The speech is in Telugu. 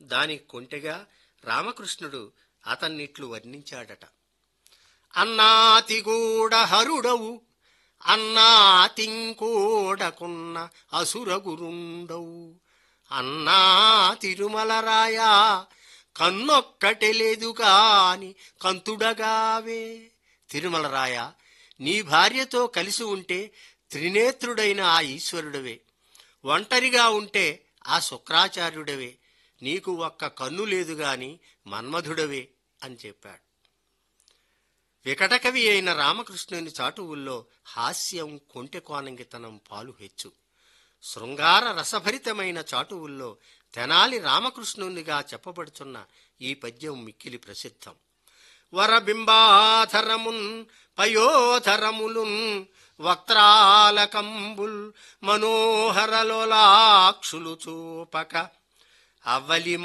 దాని కొంటెగా రామకృష్ణుడు అతన్నిట్లు వర్ణించాడట అన్నాతిగూడ హరుడవు అన్నాతింకోడకున్న అసురగురుండవు అన్నా తిరుమలరాయా కన్నొక్కటే లేదు కాని కంతుడగావే తిరుమలరాయ నీ భార్యతో కలిసి ఉంటే త్రినేత్రుడైన ఆ ఈశ్వరుడవే ఒంటరిగా ఉంటే ఆ శుక్రాచార్యుడవే నీకు ఒక్క కన్ను లేదు గాని మన్మధుడవే అని చెప్పాడు వికటకవి అయిన రామకృష్ణుని చాటువుల్లో హాస్యం కొంటె కోనంగితనం పాలు హెచ్చు శృంగార రసభరితమైన చాటువుల్లో తెనాలి రామకృష్ణునిగా చెప్పబడుచున్న ఈ పద్యం మిక్కిలి ప్రసిద్ధం వరబింబాధరమున్ పయోధరములున్ వక్త్రాలకంబుల్ మనోహరలోలాక్షులు చూపక అవ్వలి